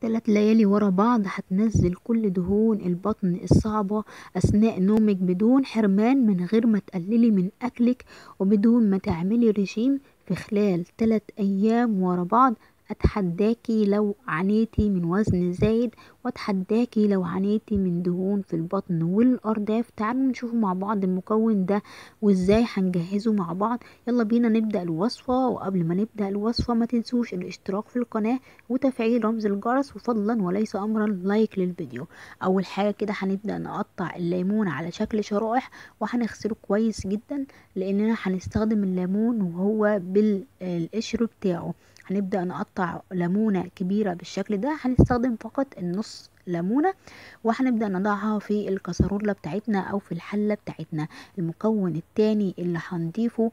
تلات ليالي ورا بعض هتنزل كل دهون البطن الصعبة أثناء نومك بدون حرمان من غير ما تقللي من أكلك وبدون ما تعملي رجيم في خلال تلات أيام ورا بعض اتحداكي لو عانيتي من وزن زايد واتحداكي لو عانيتي من دهون في البطن والارداف تعالوا نشوف مع بعض المكون ده وازاي هنجهزه مع بعض يلا بينا نبدأ الوصفة وقبل ما نبدأ الوصفة ما تنسوش الاشتراك في القناة وتفعيل رمز الجرس وفضلا وليس امرا لايك للفيديو اول حاجة كده هنبدأ نقطع الليمون على شكل شرائح وهنغسله كويس جدا لاننا هنستخدم الليمون وهو بالقشر بتاعه هنبدأ نقطع ليمونة كبيرة بالشكل ده هنستخدم فقط النص ليمونة وهنبدأ نضعها في الكسرولة بتاعتنا او في الحلة بتاعتنا المكون التاني اللي هنضيفه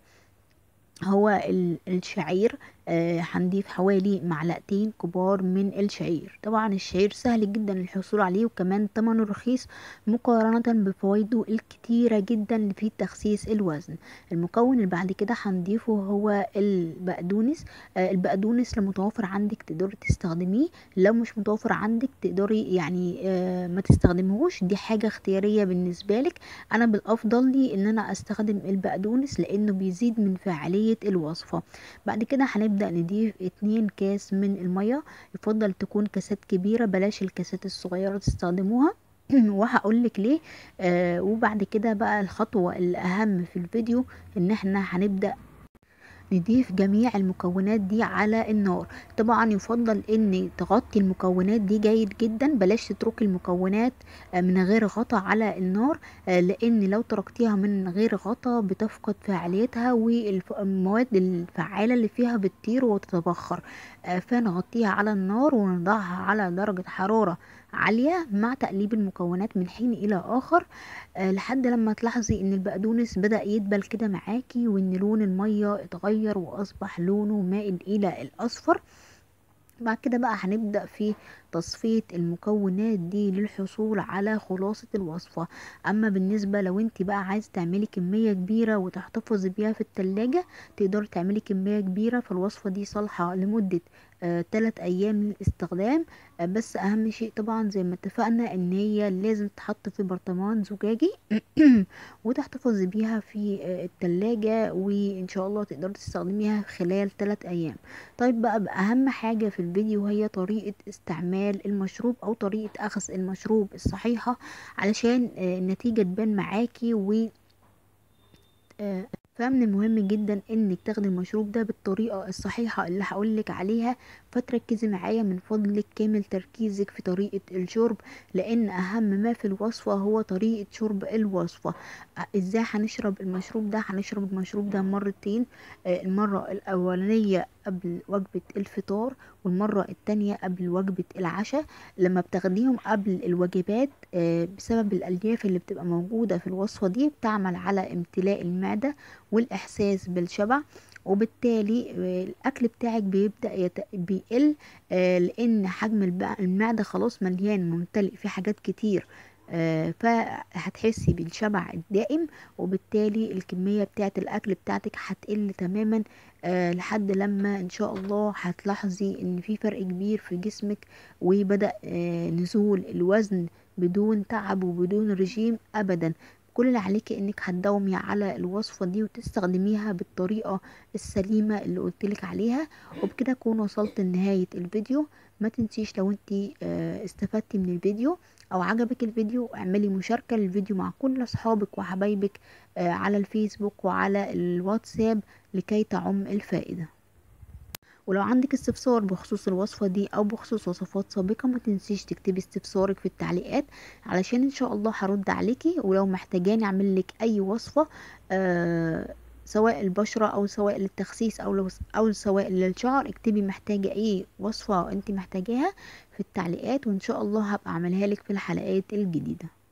هو الشعير هنضيف آه حوالي معلقتين كبار من الشعير طبعا الشعير سهل جدا الحصول عليه وكمان ثمنه رخيص مقارنة بفوائده الكتيرة جدا في تخسيس الوزن المكون اللي بعد كده هنضيفه هو البقدونس آه البقدونس لو متوفر عندك تقدري تستخدميه لو مش متوفر عندك تقدري يعني آه ما تستخدمهوش دي حاجة اختيارية بالنسبة لك انا بالافضل لي ان انا استخدم البقدونس لانه بيزيد من فاعلية الوصفة بعد كده هنبدأ نبدأ نضيف اتنين كاس من المية يفضل تكون كاسات كبيرة بلاش الكاسات الصغيرة تستخدموها وهقولك ليه آه وبعد كده بقى الخطوة الأهم في الفيديو ان احنا هنبدأ نضيف جميع المكونات دي على النار طبعا يفضل ان تغطي المكونات دي جيد جدا بلاش تتركي المكونات من غير غطا على النار لان لو تركتيها من غير غطا بتفقد فعاليتها والمواد الفعالة اللي فيها بتطير وتتبخر فنغطيها على النار ونضعها على درجة حرارة عالية مع تقليب المكونات من حين الى اخر أه لحد لما تلاحظي ان البقدونس بدأ يدبل كده معاكي وان لون المية اتغير واصبح لونه مائل الى الاصفر بعد كده بقى هنبدأ في تصفية المكونات دي للحصول على خلاصة الوصفة اما بالنسبة لو انت بقى عايز تعملي كمية كبيرة وتحتفظي بيها في التلاجة تقدر تعملي كمية كبيرة فالوصفة دي صالحة لمدة آه تلات ايام للاستخدام آه بس اهم شيء طبعا زي ما اتفقنا ان هي لازم تتحط في برطمان زجاجي وتحتفظي بيها في آه التلاجة وان شاء الله تقدر تستخدميها خلال تلات ايام طيب بقى, بقى اهم حاجة في الفيديو هي طريقة استعمال المشروب او طريقة اخذ المشروب الصحيحة علشان النتيجة تبان معاكي و فمن المهم جدا انك تاخدي المشروب ده بالطريقة الصحيحة اللي هقولك عليها فتركزي معايا من فضلك كامل تركيزك في طريقة الشرب لان اهم ما في الوصفة هو طريقة شرب الوصفة ازاي هنشرب المشروب ده هنشرب المشروب ده مرتين المرة الاولانية قبل وجبة الفطار والمرة التانية قبل وجبة العشاء لما بتاخديهم قبل الوجبات بسبب الألياف اللي بتبقى موجودة في الوصفة دي بتعمل على امتلاء المعدة والإحساس بالشبع وبالتالي الاكل بتاعك بيبدا يت... بيقل لان حجم المعده خلاص مليان ممتلئ في حاجات كتير آه فهتحسي بالشبع الدائم وبالتالي الكمية بتاعة الأكل بتاعتك هتقل تماما آه لحد لما إن شاء الله هتلاحظي إن في فرق كبير في جسمك وبدأ آه نزول الوزن بدون تعب وبدون رجيم أبدا كل اللي عليكي انك هتداومي على الوصفة دي وتستخدميها بالطريقة السليمة اللي قلتلك عليها وبكده اكون وصلت لنهاية الفيديو ما تنسيش لو انت استفدتي من الفيديو او عجبك الفيديو اعملي مشاركة للفيديو مع كل اصحابك وحبايبك على الفيسبوك وعلى الواتساب لكي تعم الفائدة ولو عندك استفسار بخصوص الوصفة دي او بخصوص وصفات سابقة ما تنسيش تكتبي استفسارك في التعليقات علشان ان شاء الله هرد عليكي ولو محتاجاني اعمل لك اي وصفة آه سواء البشرة او سواء للتخسيس او لو او سواء للشعر اكتبي محتاجة اي وصفة انت محتاجاها في التعليقات وان شاء الله هبقى اعملها لك في الحلقات الجديدة